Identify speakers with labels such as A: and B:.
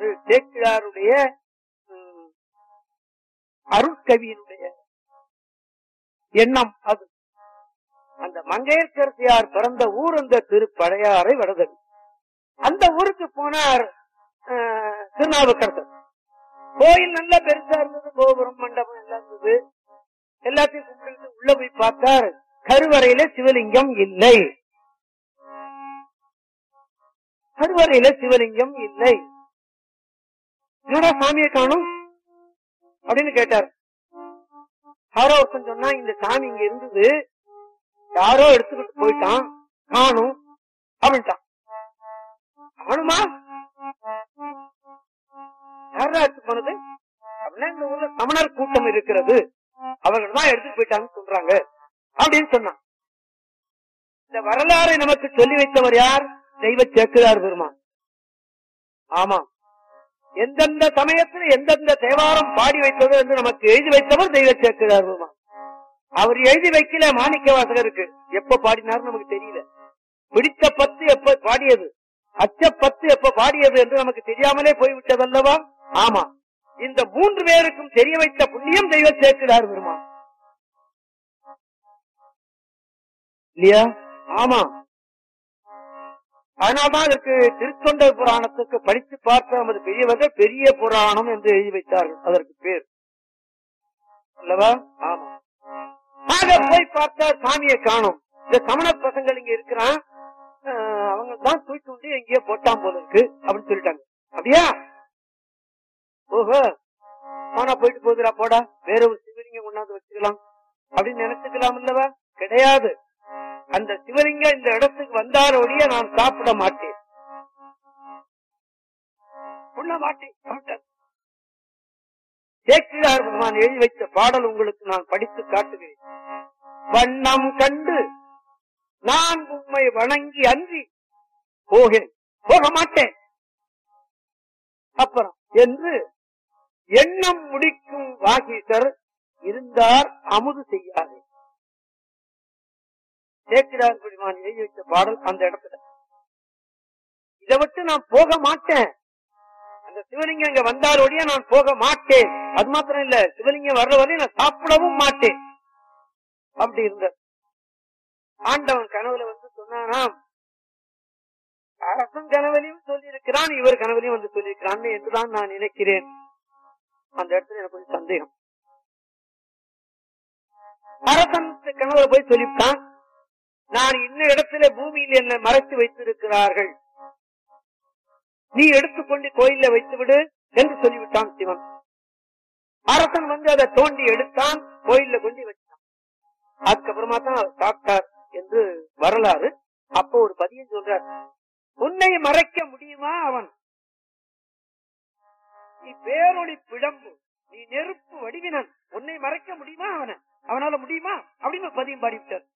A: அது சேக்கிழாருடைய ம், அருட்கவியினுடைய எண்ணம் அது அந்த மங்கையர்கரசியார் பிறந்த ஊர் அந்த திருப்பழையாறை வடதடி அந்த ஊருக்கு போனார் அஹ், திருநாவுக்கரசர் கோயில் நல்லா பெருசா இருந்தது கோபுரம் மண்டபம் எல்லாம் இருந்தது எல்லாத்தையும் கும்பிட்டு உள்ள போய் பார்த்தார் கருவறையில சிவலிங்கம் இல்லை கருவறையில சிவலிங்கம் இல்லை என்னடா சாமியை காணும் அப்படின்னு கேட்டார் யாரோ ஒருத்தன் சொன்னா இந்த சாமி இங்க இருந்தது யாரோ எடுத்துக்கிட்டு போயிட்டான் காணும் அப்படின்ட்டான் காணுமா யாரா எடுத்து போனது அப்படின்னா இந்த ஊர்ல சமணர் கூட்டம் இருக்கிறது அவர்கள் தான் எடுத்துட்டு போயிட்டாங்கன்னு சொல்றாங்க அப்படின்னு சொன்னான் இந்த வரலாறை நமக்கு சொல்லி வைத்தவர் யார் தெய்வ சேக்கிரார் பெருமான் ஆமா எந்தெந்த சமயத்தில் எந்தெந்த தேவாரம் பாடி வைத்தது என்று நமக்கு எழுதி வைத்தவர் தெய்வ சேக்கிரார் பெருமான் அவர் எழுதி வைக்கல மாணிக்க வாசகருக்கு எப்ப பாடினார் நமக்கு தெரியல பிடித்த பத்து எப்ப பாடியது அச்ச பத்து எப்ப பாடியது என்று நமக்கு தெரியாமலே போய்விட்டதல்லவா ஆமா இந்த மூன்று பேருக்கும் தெரிய வைத்த புண்ணியம் தெய்வ சேர்க்கிறார் பெருமான் இல்லையா ஆமா அதனால்தான் அதற்கு திருத்தொண்டர் புராணத்துக்கு படித்து பார்த்த நமது பெரியவர்கள் பெரிய புராணம் என்று எழுதி வைத்தார்கள் அதற்கு பேர் அல்லவா ஆமா ஆக போய் பார்த்தா சாமியை காணும் இந்த சமண பசங்கள் இங்க இருக்கிறான் அஹ், அவங்க தான் தூக்கி கொண்டு எங்கேயோ போட்டான் போல இருக்கு அப்படின்னு சொல்லிட்டாங்க அப்படியா ஓஹோ ஆனா போயிட்டு போகுதுடா போடா வேற ஒரு சிவலிங்கம் கொண்டாந்து வச்சுக்கலாம் அப்படின்னு நினைச்சுக்கலாம் இல்லவா கிடையாது அந்த சிவலிங்கம் இந்த இடத்துக்கு வந்தாரோடைய நான் சாப்பிட மாட்டேன் உண்ண மாட்டேன் சாப்பிட்டார். சேக்கிழார் பெருமான் எழுதி வைத்த பாடல் உங்களுக்கு நான் படித்து காட்டுகிறேன் வண்ணம் கண்டு நான் உம்மை வணங்கி அன்றி போகிறேன் போக மாட்டேன் அப்புறம் என்று எண்ணம் முடிக்கும் வாகீசர் இருந்தார் அமுது செய்யாதே சேக்கிரார் பெருமான் எழுதி வைத்த பாடல் அந்த இடத்துல இதை விட்டு நான் போக மாட்டேன் அந்த சிவலிங்கம் இங்க வந்தாரோடைய நான் போக மாட்டேன் அது மாத்திரம் இல்ல சிவலிங்கம் வர்ற வரையும் நான் சாப்பிடவும் மாட்டேன் அப்படி இருந்த ஆண்டவன் கனவுல வந்து சொன்னானாம் அரசன் கனவுலையும் சொல்லியிருக்கிறான் இவர் கனவுலையும் வந்து சொல்லியிருக்கிறான் என்றுதான் நான் நினைக்கிறேன் அந்த இடத்துல எனக்கு கொஞ்சம் சந்தேகம் அரசன் கனவுல போய் சொல்லிவிட்டான் நான் இன்ன இடத்துல பூமியில் என்னை மறைத்து வைத்திருக்கிறார்கள் நீ எடுத்துக்கொண்டு கோயில்ல வைத்து விடு என்று சொல்லிவிட்டான் சிவன் அரசன் வந்து அதை தோண்டி எடுத்தான் கோயில்ல கொண்டு வச்சான் அதுக்கப்புறமா தான் அவர் சாப்பிட்டார் என்று வரலாறு அப்போ ஒரு பதியம் சொல்றார் உன்னை மறைக்க முடியுமா அவன் நீ பேரொளி பிழம்பு நீ நெருப்பு வடிவினன் உன்னை மறைக்க முடியுமா அவனை அவனால முடியுமா அப்படின்னு ஒரு பதியம் பாடிவிட்டார்